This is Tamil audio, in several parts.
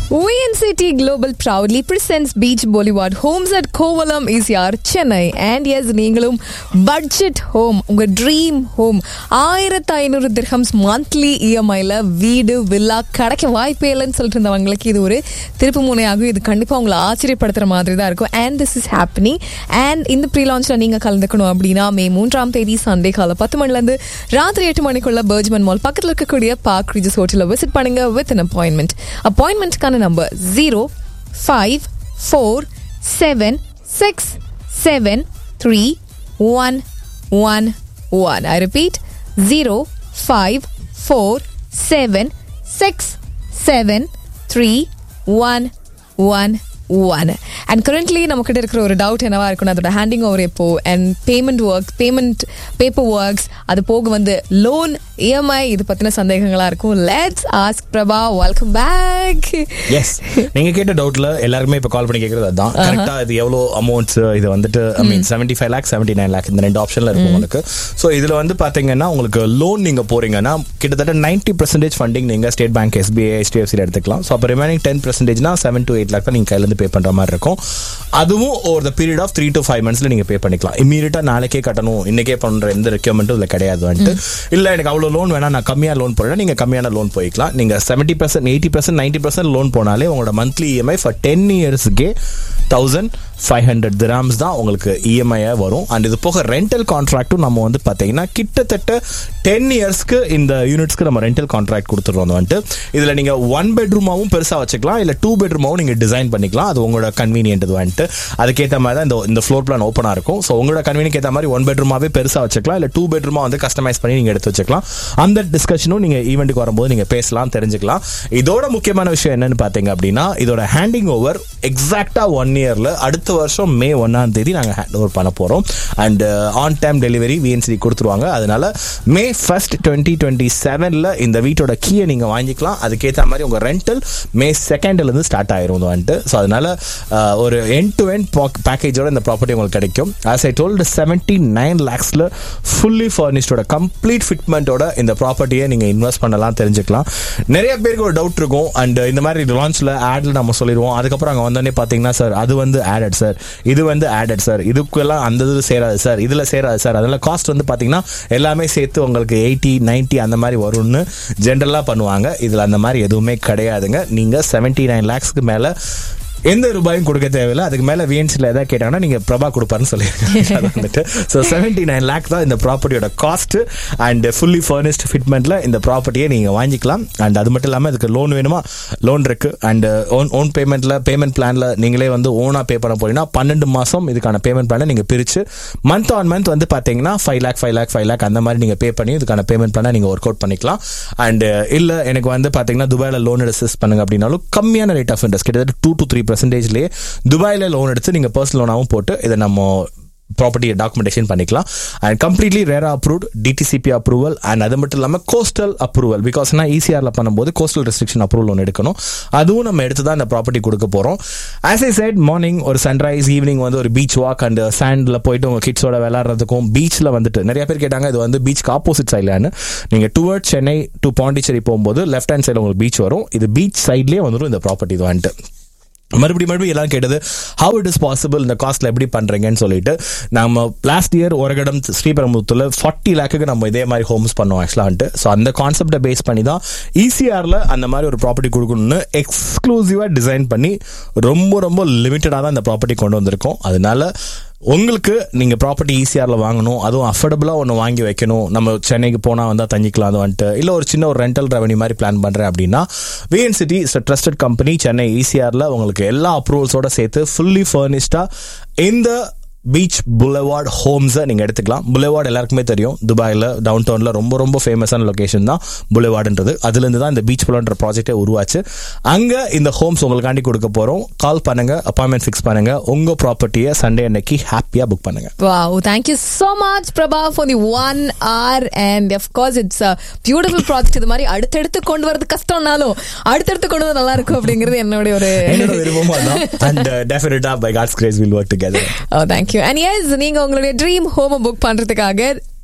VNCT Global proudly presents Beach Boulevard Homes at Kovalam ECR, Chennai. And yes, நீங்களும் பட்ஜெட் ஹோம் உங்க ட்ரீம் ஹோம் ஆயிரத்து ஐநூறு திர்ஹம்ஸ் மந்த்லி இஎம்ஐல வீடு வில்லா கிடைக்க வாய்ப்பே இல்லைன்னு சொல்லிட்டு இருந்தவங்களுக்கு இது ஒரு திருப்பு முனையாகும் இது கண்டிப்பா உங்களை ஆச்சரியப்படுத்துற மாதிரி தான் இருக்கும் and this is happening and இந்த ப்ரீ லான்ச்ல நீங்க கலந்துக்கணும் அப்படின்னா மே மூன்றாம் தேதி சண்டே காலை பத்து மணில இருந்து ராத்திரி எட்டு மணிக்குள்ள பர்ஜ்மன் மால் பக்கத்துல இருக்கக்கூடிய பார்க் ரிஜஸ் ஹோட்டலில் விசிட் பண்ணுங்க வித் அன் அப்பாயின்மெண்ட் அப்பாயின்மெண்ட்க்கான number zero five four seven six seven three one one one I repeat zero five four seven six seven three one one one and currently நம்மக்கிட்ட இருக்கிற ஒரு டவுட் என்னவா இருக்கும்னா அதோட ஹேண்டிங் ஓவர் எப்போ and payment work payment paper works அது போக வந்து லோன் இஎம்ஐ இது பத்தின சந்தேகங்களா இருக்கும் let's ask Prabha welcome back yes நீங்க கேட்ட டவுட்ல எல்லாருமே இப்ப கால் பண்ணி கேக்குறது அதான் கரெக்டா இது எவ்வளவு அமௌண்ட்ஸ் இது வந்துட்டு I mean seventy five lakh seventy nine lakh இந்த ரெண்டு ஆப்ஷன்ல இருக்கும் உங்களுக்கு ஸோ இதுல வந்து பாத்தீங்கன்னா உங்களுக்கு லோன் நீங்க போறீங்கன்னா கிட்டத்தட்ட நைன்டி பர்சன்டேஜ் ஃபண்டிங் நீங்க ஸ்டேட் பேங்க் எஸ்பிஐ ஹெச்டிஎஃப்சியில் எடுத்துக்கலாம் ஸோ அப்போ ரிமைனிங் டென் பர்சன்டேஜ்னா செவன் டு எயிட் லேக் தான் நீங்க கையில இருந்து பே பண்ற மாதிரி இருக்கும் அதுவும் over the period of three to five மந்த்ஸ்ல நீங்க பே பண்ணிக்கலாம் இம்மீடியட்டா நாளைக்கே கட்டணும் இன்னைக்கே பண்ற எந்த ரெக்யூர்மெண்ட்டும் இதுல கிடையாது வந்துட்டு இல்ல எனக்கு அவ்வளவு லோன் வேணா நான் கம்மியா லோன் போறேன் நீங்க கம்மியான லோன் போய்க்கலாம் நீங்க seventy percent eighty percent ninety percent loan போனாலே உங்களோட மந்த்லி இஎம்ஐ ஃபார் டென் இயர்ஸ்க்கே தௌசண்ட் ஃபைவ் ஹண்ட்ரட் திராம்ஸ் தான் உங்களுக்கு இஎம்ஐயாக வரும் அண்ட் இது போக ரெண்டல் கான்ட்ராக்ட்டும் நம்ம வந்து பார்த்தீங்கன்னா கிட்டத்தட்ட டென் இயர்ஸ்க்கு இந்த யூனிட்ஸ்க்கு நம்ம ரெண்டல் கான்ட்ராக்ட் கொடுத்துருவோம் வந்துட்டு இதில் நீங்கள் ஒன் பெட்ரூமாவும் பெருசாக வச்சுக்கலாம் இல்லை டூ பெட்ரூமாவும் நீங்கள் டிசைன் பண்ணிக்கலாம் அது உங்களோட கன்வீனியன்ட் இது வந்துட்டு அதுக்கேற்ற மாதிரி தான் இந்த இந்த ஃப்ளோர் பிளான் ஓப்பனாக இருக்கும் ஸோ உங்களோட கன்வீனியன்ட் ஏற்ற மாதிரி ஒன் பெட்ரூமாவே பெருசாக வச்சுக்கலாம் இல்லை டூ பெட்ரூமா வந்து கஸ்டமைஸ் பண்ணி நீங்கள் எடுத்து வச்சுக்கலாம் அந்த டிஸ்கஷனும் நீங்கள் ஈவெண்ட்டுக்கு வரும்போது நீங்கள் பேசலாம் தெரிஞ்சுக்கலாம் இதோட முக்கியமான விஷயம் என்னன்னு பார்த்தீங்க அப்படின்னா இதோட ஹேண்டிங் ஓவர் எக்ஸாக்டா ஒன் இயர்ல அடுத்த வருஷம் மே ஒன்னாம் தேதி நாங்கள் ஹேண்ட் ஓவர் பண்ண போறோம் and on time delivery VNC கொடுத்துருவாங்க அதனால மே ஃபர்ஸ்ட் டுவெண்ட்டி டுவெண்ட்டி செவன்ல இந்த வீட்டோட கீயை நீங்க வாங்கிக்கலாம் அதுக்கேற்ற மாதிரி உங்க ரெண்டல் மே செகண்ட்ல இருந்து ஸ்டார்ட் ஆயிரும் வந்துட்டு ஸோ அதனால uh, ஒரு எண்ட் டு எண்ட் பேக்கேஜோட இந்த ப்ராப்பர்ட்டி உங்களுக்கு கிடைக்கும் as I told seventy nine லேக்ஸ்ல ஃபுல்லி ஃபர்னிஷ்டோட கம்ப்ளீட் ஃபிட்மெண்ட்டோட இந்த ப்ராப்பர்ட்டியை நீங்க இன்வெஸ்ட் பண்ணலாம் தெரிஞ்சுக்கலாம் நிறைய பேருக்கு ஒரு டவுட் இருக்கும் அண்ட் இந்த மாதிரி லான்ச்ல ஆட்ல நம்ம சொல்லிடுவோம் அதுக்கப்புறம் அங்கே வந்தோடனே பார்த்தீங்கன்னா சார் அது வந்து ஆடட் சார் இது வந்து ஆடட் சார் இதுக்கெல்லாம் அந்த இது சேராது சார் இதுல சேராது சார் அதனால காஸ்ட் வந்து பார்த்தீங்கன்னா எல்லாமே சேர்த்து உங்களுக்கு எயிட்டி நைன்ட்டி அந்த மாதிரி வரும்னு ஜென்ரலாக பண்ணுவாங்க இதில் அந்த மாதிரி எதுவுமே கிடையாதுங்க நீங்கள் செவன்ட்டி நைன் லேக்ஸ்க்கு மேலே எந்த ரூபாயும் கொடுக்க தேவையில்லை அதுக்கு மேல விஎன்சியில் எதாவது கேட்டாங்கன்னா நீங்க பிரபா கொடுப்பாருன்னு சொல்லியிருக்காங்க வந்துட்டு ஸோ செவன்டி நைன் லேக் தான் இந்த ப்ராப்பர்ட்டியோட காஸ்ட் அண்ட் ஃபுல்லி ஃபர்னிஸ்ட் ஃபிட்மெண்ட்ல இந்த ப்ராப்பர்ட்டியை நீங்க வாங்கிக்கலாம் அண்ட் அது மட்டும் இல்லாமல் இதுக்கு லோன் வேணுமா லோன் இருக்கு அண்ட் ஓன் ஓன் பேமெண்ட்ல பேமெண்ட் பிளான்ல நீங்களே வந்து ஓனா பே பண்ண போறீங்கன்னா பன்னெண்டு மாசம் இதுக்கான பேமெண்ட் பிளானை நீங்க பிரிச்சு மந்த் ஆன் மந்த் வந்து பாத்தீங்கன்னா five lakh five lakh five lakh அந்த மாதிரி நீங்க பே பண்ணி இதுக்கான பேமெண்ட் பிளானை நீங்க ஒர்க் அவுட் பண்ணிக்கலாம் அண்ட் இல்ல எனக்கு வந்து பாத்தீங்கன்னா துபாயில லோன் எடுத்து பண்ணுங்க அப்படின்னாலும் கம்மியான ரேட் ஆஃப் இன்ட்ரெஸ்ட் கிட்டத்தட்ட டூ டு த்ரீ பர்சன்டேஜ்லேயே துபாயில் லோன் எடுத்து நீங்கள் பர்சனல் லோனாகவும் போட்டு இதை நம்ம ப்ராப்பர்ட்டியை டாக்குமெண்டேஷன் பண்ணிக்கலாம் and completely RERA approved DTCP approval and அது மட்டும் இல்லாமல் கோஸ்டல் அப்ரூவல் பிகாஸ் நான் ஈசிஆரில் பண்ணும்போது கோஸ்டல் ரெஸ்ட்ரிக்ஷன் அப்ரூவல் ஒன்று எடுக்கணும் அதுவும் நம்ம எடுத்து தான் இந்த ப்ராப்பர்ட்டி கொடுக்க போகிறோம் ஆஸ் ஐ சைட் மார்னிங் ஒரு சன்ரைஸ் ஈவினிங் வந்து ஒரு பீச் வாக் அண்ட் சாண்டில் போயிட்டு உங்கள் கிட்ஸோட விளாட்றதுக்கும் பீச்சில் வந்துட்டு நிறைய பேர் கேட்டாங்க இது வந்து பீச்சுக்கு ஆப்போசிட் சைட்லான்னு நீங்கள் டுவர்ட் சென்னை டு பாண்டிச்சேரி போகும்போது லெஃப்ட் ஹேண்ட் சைடில் உங்களுக்கு பீச் வரும் இது பீச் சைட்லேயே வந்துடும் இந்த ப்ராப்பர்ட்டி இது வந்துட்டு மறுபடியும் மறுபடியும் எல்லாம் கேட்டது ஹவு இட் இஸ் பாசிபிள் இந்த காஸ்ட்ல எப்படி பண்றீங்கன்னு சொல்லிட்டு நம்ம லாஸ்ட் இயர் ஒரகடம் ஸ்ரீபெரும்புத்தூர்ல ஃபார்ட்டி லேக்குக்கு நம்ம இதே மாதிரி ஹோம்ஸ் பண்ணோம் ஆக்சுவலான்ட்டு ஸோ அந்த கான்செப்டை பேஸ் பண்ணி தான் ஈசிஆர்ல அந்த மாதிரி ஒரு ப்ராப்பர்ட்டி கொடுக்கணும்னு எக்ஸ்க்ளூசிவா டிசைன் பண்ணி ரொம்ப ரொம்ப லிமிட்டடாக தான் இந்த ப்ராப்பர்ட்டி கொண்டு வந்திருக்கோம் அதனால உங்களுக்கு நீங்க ப்ராப்பர்ட்டி ஈஸியார்ல வாங்கணும் அதுவும் அஃபோர்டபுளா ஒன்று வாங்கி வைக்கணும் நம்ம சென்னைக்கு போனா வந்தா தங்கிக்கலாம் அது வந்துட்டு இல்ல ஒரு சின்ன ஒரு ரெண்டல் ரெவன்யூ மாதிரி பிளான் பண்றேன் அப்படின்னா VN city is trusted company Chennai ஈசிஆர்ல உங்களுக்கு எல்லா அப்ரூவல்ஸோட சேர்த்து ஃபுல்லி ஃபர்னிஷ்டா இந்த பீச் புலவார்ட் ஹோம்ஸை நீங்கள் எடுத்துக்கலாம் புலவார்ட் எல்லாருக்குமே தெரியும் துபாயில் டவுன் டவுனில் ரொம்ப ரொம்ப ஃபேமஸான லொகேஷன் தான் புலவார்டுன்றது அதுலேருந்து தான் இந்த பீச் புலன்ற ப்ராஜெக்டே உருவாச்சு அங்கே இந்த ஹோம்ஸ் உங்களுக்காண்டி கொடுக்க போகிறோம் கால் பண்ணுங்க அப்பாயின்மெண்ட் ஃபிக்ஸ் பண்ணுங்க உங்கள் ப்ராப்பர்ட்டியை சண்டே அன்னைக்கு ஹாப்பியாக புக் பண்ணுங்க Wow, thank you so much, Prabha, for the one hour. And of course, it's a beautiful project. இது மாதிரி அடுத்தடுத்து கொண்டு வரது கஷ்டம்னாலும் அடுத்தடுத்து கொண்டு வந்து நல்லா இருக்கும் அப்படிங்கிறது என்னுடைய ஒரு என்னோட விருப்பமா தான் அண்ட் டெஃபினட்டா by God's grace will work together thank you and yes நீங்க உங்களுடைய ட்ரீம் ஹோம் புக் பண்றதுக்காக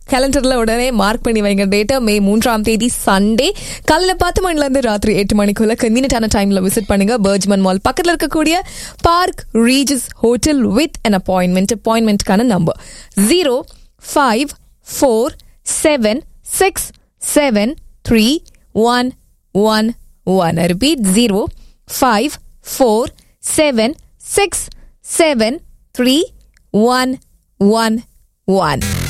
கேலண்டர்ல உடனே மார்க் பண்ணி வைங்க டேட்டா மே மூன்றாம் தேதி சண்டே காலையில பத்து மணில இருந்து ராத்திரி எட்டு மணிக்குள்ள கன்வீனியன்டான டைம்ல விசிட் பண்ணுங்க பர்ஜ்மன் மால் பக்கத்துல இருக்கக்கூடிய Park Regis hotel with an appointment அப்பாயின்மெண்ட்கான number zero five four seven six seven three one one one repeat zero five four seven six seven three one one one